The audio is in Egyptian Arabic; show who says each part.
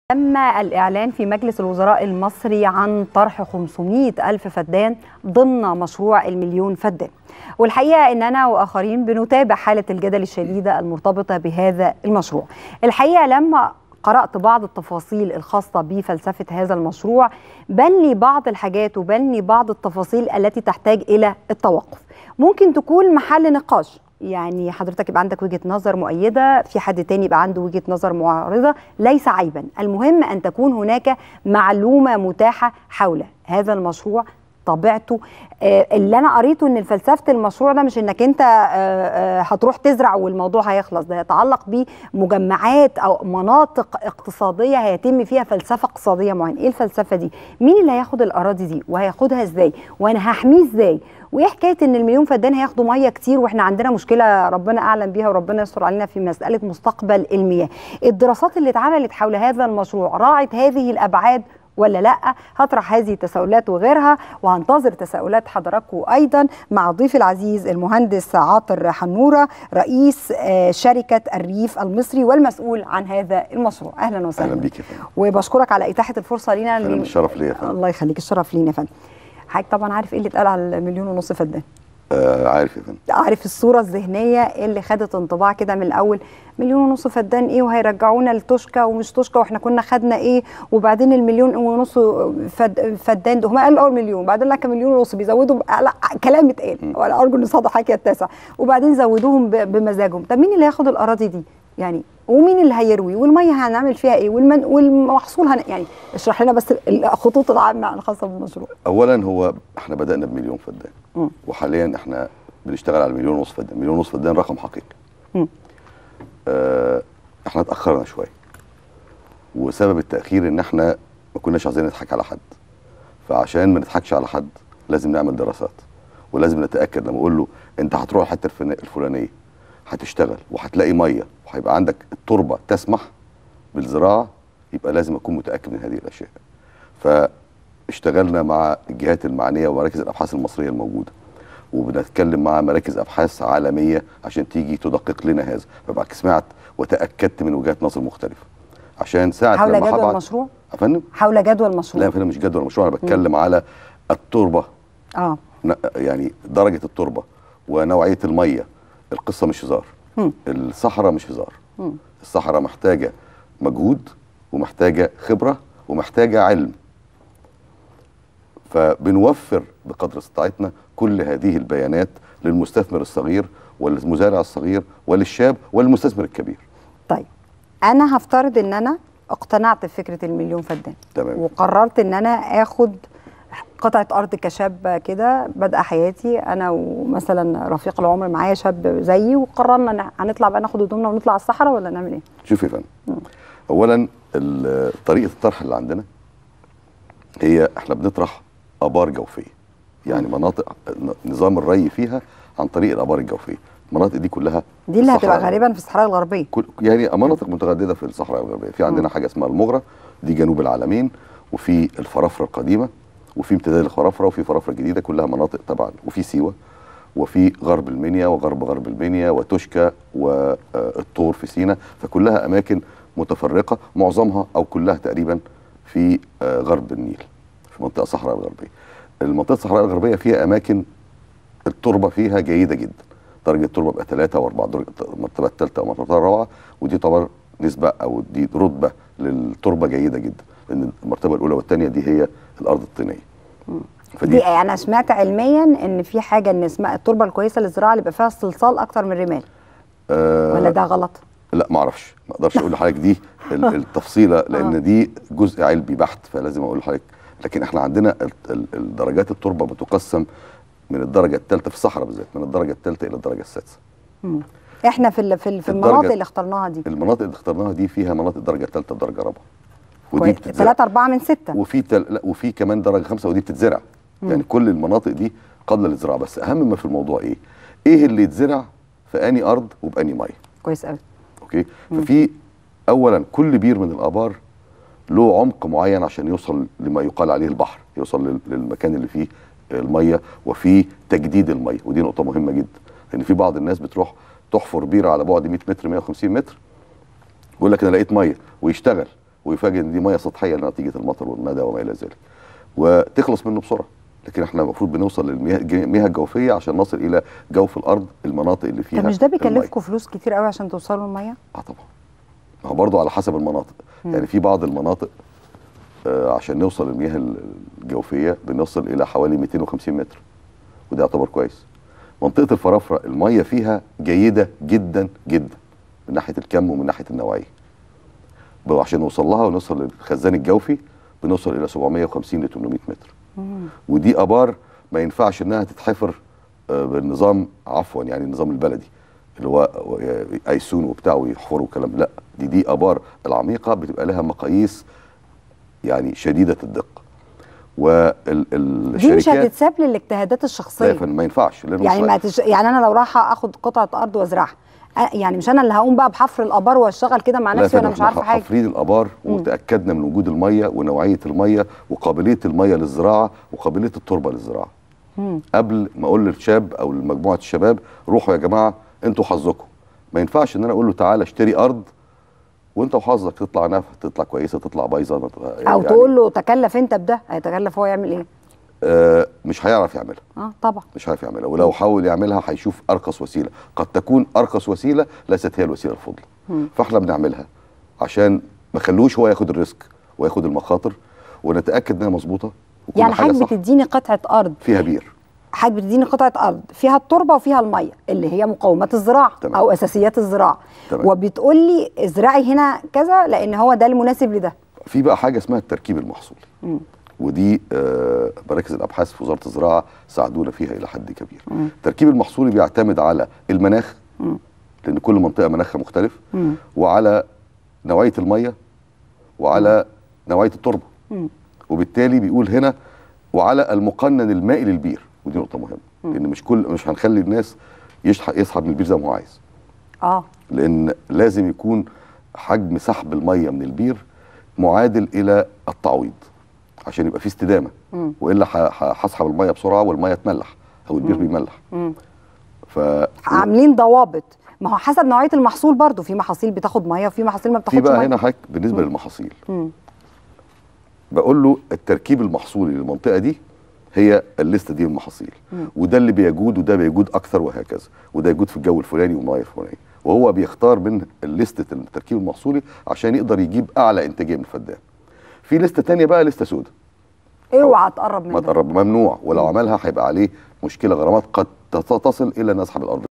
Speaker 1: تم الإعلان في مجلس الوزراء المصري عن طرح 500 ألف فدان ضمن مشروع المليون فدان والحقيقة أن أنا وآخرين بنتابع حالة الجدل الشديدة المرتبطة بهذا المشروع الحقيقة لما قرأت بعض التفاصيل الخاصة بفلسفة هذا المشروع بان لي بعض الحاجات وبان لي بعض التفاصيل التي تحتاج إلى التوقف ممكن تكون محل نقاش يعني حضرتك يبقى عندك وجهه نظر مؤيده في حد تاني يبقى عنده وجهه نظر معارضه ليس عيبا المهم ان تكون هناك معلومه متاحه حول هذا المشروع طبيعته آه اللي انا قريته ان فلسفه المشروع ده مش انك انت آه آه هتروح تزرع والموضوع هيخلص ده يتعلق بمجمعات او مناطق اقتصاديه هيتم فيها فلسفه اقتصاديه معينه ايه الفلسفه دي مين اللي هياخد الاراضي دي وهياخدها ازاي وانا هحميه ازاي وايه حكايه ان المليون فدان هياخدوا ميه كتير واحنا عندنا مشكله ربنا اعلم بيها وربنا يستر علينا في مساله مستقبل المياه الدراسات اللي اتعملت حول هذا المشروع راعت هذه الابعاد ولا لا هطرح هذه التساؤلات وغيرها وهنتظر تساؤلات حضراتكم ايضا مع ضيفي العزيز المهندس عاطر حنوره رئيس شركه الريف المصري والمسؤول عن هذا المشروع اهلا وسهلا
Speaker 2: اهلا بيك يا فندم
Speaker 1: وبشكرك على اتاحه الفرصه لينا
Speaker 2: اهلا الشرف ليا يا فندم
Speaker 1: الله يخليك الشرف لينا يا فندم حضرتك طبعا عارف ايه اللي اتقال على المليون ونص فدان
Speaker 2: آه عارف يا فندم
Speaker 1: عارف الصوره الذهنيه اللي خدت انطباع كده من الاول مليون ونص فدان ايه وهيرجعونا لتوشكا ومش توشكا واحنا كنا خدنا ايه وبعدين المليون ونص فد فدان ده هم قالوا اول مليون بعدين لك مليون ونص بيزودوا لا كلام اتقال ولا ارجو ان صدى حكي التاسع وبعدين زودوهم بمزاجهم طب مين اللي هياخد الاراضي دي يعني ومين اللي هيروي والميه هنعمل فيها ايه والمن والمحصول هن... يعني اشرح لنا بس الخطوط العامه الخاصه بالمشروع
Speaker 2: اولا هو احنا بدانا بمليون فدان وحاليا احنا بنشتغل على مليون ونص فدان مليون ونص فدان رقم حقيقي م. اه احنا اتاخرنا شويه وسبب التاخير ان احنا ما كناش عايزين نضحك على حد فعشان ما نضحكش على حد لازم نعمل دراسات ولازم نتاكد لما اقول له انت هتروح الحته الفلانيه هتشتغل وهتلاقي ميه وهيبقى عندك التربه تسمح بالزراعه يبقى لازم اكون متاكد من هذه الاشياء. فاشتغلنا مع الجهات المعنيه ومراكز الابحاث المصريه الموجوده. وبنتكلم مع مراكز ابحاث عالميه عشان تيجي تدقق لنا هذا، فبعد سمعت وتاكدت من وجهات نظر مختلفه. عشان ساعه
Speaker 1: حول لما جدول المشروع؟
Speaker 2: يا فندم؟
Speaker 1: حول جدول المشروع
Speaker 2: لا يا فندم مش جدول المشروع انا بتكلم م. على التربه
Speaker 1: اه
Speaker 2: يعني درجه التربه ونوعيه الميه القصه مش هزار الصحراء مش هزار الصحراء محتاجه مجهود ومحتاجه خبره ومحتاجه علم فبنوفر بقدر استطاعتنا كل هذه البيانات للمستثمر الصغير والمزارع الصغير وللشاب والمستثمر الكبير
Speaker 1: طيب انا هفترض ان انا اقتنعت بفكره المليون فدان
Speaker 2: تمام
Speaker 1: وقررت ان انا اخد قطعه ارض كشاب كده بادئه حياتي انا ومثلا رفيق العمر معايا شاب زيي وقررنا هنطلع بقى ناخد هدومنا ونطلع الصحراء ولا نعمل ايه؟
Speaker 2: شوف يا فندم اولا طريقه الطرح اللي عندنا هي احنا بنطرح ابار جوفيه يعني مناطق نظام الري فيها عن طريق الابار الجوفيه المناطق دي كلها
Speaker 1: دي اللي هتبقى غالبا في الصحراء الغربيه
Speaker 2: كل يعني مناطق متجدده في الصحراء الغربيه في عندنا حاجه اسمها المغره دي جنوب العالمين وفي الفرافره القديمه وفي امتداد الفرافره وفي فرافره جديده كلها مناطق طبعا وفي سيوه وفي غرب المنيا وغرب غرب المنيا وتوشكا والطور في سينا فكلها اماكن متفرقه معظمها او كلها تقريبا في غرب النيل في منطقه الصحراء الغربيه. المنطقه الصحراء الغربيه فيها اماكن التربه فيها جيده جدا. درجه التربه بقى ثلاثه واربعه درجه المرتبه الثالثه والمرتبه الرابعه ودي طبعا نسبه او دي رتبه للتربه جيده جدا لان المرتبه الاولى والثانيه دي هي الارض الطينيه.
Speaker 1: دي انا سمعت علميا ان في حاجه ان اسمها التربه الكويسه للزراعه اللي بيبقى فيها استلصال اكتر من الرمال
Speaker 2: أه
Speaker 1: ولا ده غلط؟
Speaker 2: لا ما اعرفش ما اقدرش اقول لحضرتك دي التفصيله لان دي جزء علمي بحت فلازم اقول لحضرتك لكن احنا عندنا درجات التربه بتقسم من الدرجه الثالثه في الصحراء بالذات من الدرجه الثالثه الى الدرجه السادسه.
Speaker 1: احنا في في, في المناطق اللي اخترناها دي
Speaker 2: المناطق اللي اخترناها دي فيها مناطق درجه ثالثه ودرجه رابعه.
Speaker 1: ودي ثلاثة أربعة من ستة
Speaker 2: وفي تل... لا وفي كمان درجة خمسة ودي بتتزرع مم. يعني كل المناطق دي قابلة للزراعة بس أهم ما في الموضوع إيه؟ إيه اللي يتزرع في أني أرض وبأني مية
Speaker 1: كويس قوي
Speaker 2: أوكي مم. ففي أولا كل بير من الآبار له عمق معين عشان يوصل لما يقال عليه البحر يوصل للمكان اللي فيه المية وفي تجديد المية ودي نقطة مهمة جدا لأن في بعض الناس بتروح تحفر بير على بعد 100 متر 150 متر يقول لك أنا لقيت مية ويشتغل ويفاجئ ان دي ميه سطحيه نتيجه المطر والندى وما الى ذلك وتخلص منه بسرعه لكن احنا المفروض بنوصل للمياه المياه الجوفيه عشان نصل الى جوف الارض المناطق اللي فيها
Speaker 1: طب مش ده
Speaker 2: المية.
Speaker 1: بيكلفكم فلوس كتير قوي عشان توصلوا الميه
Speaker 2: اه طبعا ما هو برضه على حسب المناطق
Speaker 1: مم.
Speaker 2: يعني في بعض المناطق آه عشان نوصل للمياه الجوفيه بنوصل الى حوالي 250 متر وده يعتبر كويس منطقه الفرافره الميه فيها جيده جدا جدا من ناحيه الكم ومن ناحيه النوعيه بقى عشان نوصل لها ونوصل للخزان الجوفي بنوصل الى 750 ل 800 متر
Speaker 1: مم.
Speaker 2: ودي ابار ما ينفعش انها تتحفر آه، بالنظام عفوا يعني النظام البلدي اللي هو آه، ايسون وبتاع ويحفروا والكلام لا دي دي ابار العميقه بتبقى لها مقاييس يعني شديده الدقه والشركات
Speaker 1: دي مش هتتساب للاجتهادات
Speaker 2: لا
Speaker 1: الشخصيه
Speaker 2: يا فندم، ما ينفعش لأنه
Speaker 1: يعني
Speaker 2: مش-
Speaker 1: ما تش... يعني انا لو رايحه اخد قطعه ارض وازرعها أ- يعني مش انا اللي هقوم بقى بحفر الابار واشتغل كده مع
Speaker 2: لا يا
Speaker 1: نفسي وانا
Speaker 2: فندم،
Speaker 1: مش
Speaker 2: احنا
Speaker 1: عارفه حاجه
Speaker 2: حافرين الابار وتاكدنا من وجود الميه ونوعيه الميه وقابليه الميه للزراعه وقابليه التربه للزراعه
Speaker 1: مم.
Speaker 2: قبل ما اقول للشاب او لمجموعه الشباب روحوا يا جماعه انتوا حظكم ما ينفعش ان انا اقول له تعالى اشتري ارض وانت وحظك تطلع نافع تطلع كويسه تطلع بايظه ما تبقى-
Speaker 1: او تقول له تكلف انت بده هيتكلف هو يعمل ايه
Speaker 2: آه مش هيعرف يعملها
Speaker 1: اه طبعا
Speaker 2: مش هيعرف يعملها ولو حاول يعملها هيشوف ارخص وسيله قد تكون ارخص وسيله ليست هي الوسيله الفضلى
Speaker 1: مم.
Speaker 2: فاحنا بنعملها عشان ما خلوش هو ياخد الريسك وياخد المخاطر ونتاكد انها مظبوطه وكل
Speaker 1: يعني
Speaker 2: حاجه
Speaker 1: حضرتك
Speaker 2: صح
Speaker 1: بتديني قطعه ارض
Speaker 2: فيها بير
Speaker 1: حضرتك بتديني قطعه ارض فيها التربه وفيها الميه اللي هي مقومات الزراعه
Speaker 2: تمام.
Speaker 1: او اساسيات الزراعه
Speaker 2: تمام.
Speaker 1: وبتقول لي ازرعي هنا كذا لان هو ده المناسب لده
Speaker 2: في بقى حاجه اسمها التركيب المحصولي
Speaker 1: مم.
Speaker 2: ودي آه، مراكز الابحاث في وزاره الزراعه ساعدونا فيها الى حد كبير
Speaker 1: مم.
Speaker 2: التركيب المحصولي بيعتمد على المناخ
Speaker 1: مم.
Speaker 2: لان كل منطقه مناخها مختلف
Speaker 1: مم.
Speaker 2: وعلى نوعيه الميه وعلى نوعيه التربه
Speaker 1: مم.
Speaker 2: وبالتالي بيقول هنا وعلى المقنن المائي للبير ودي نقطه مهمه لان مش كل مش هنخلي الناس يشح يسحب من البير زي ما هو عايز
Speaker 1: اه
Speaker 2: لان لازم يكون حجم سحب الميه من البير معادل الى التعويض عشان يبقى في استدامه
Speaker 1: مم.
Speaker 2: والا ح- ح- هسحب الميه بسرعه والميه تملح او البير بيملح
Speaker 1: مم.
Speaker 2: ف
Speaker 1: عاملين ضوابط ما هو حسب نوعيه المحصول برضو في محاصيل بتاخد ميه وفي محاصيل ما
Speaker 2: في
Speaker 1: بتاخدش
Speaker 2: بقى
Speaker 1: ميه
Speaker 2: هنا حضرتك بالنسبه للمحاصيل
Speaker 1: مم.
Speaker 2: بقول له التركيب المحصولي للمنطقه دي هي الليسته دي المحاصيل
Speaker 1: مم.
Speaker 2: وده اللي بيجود وده بيجود اكثر وهكذا وده يجود في الجو الفلاني والميه الفلانيه وهو بيختار من لستة التركيب المحصولي عشان يقدر يجيب اعلى انتاجيه من الفدان في لسته تانية بقى لسته سوداء
Speaker 1: اوعى تقرب
Speaker 2: ما
Speaker 1: منها
Speaker 2: تقرب ممنوع ولو عملها هيبقى عليه مشكله غرامات قد تصل الى ان يسحب الارض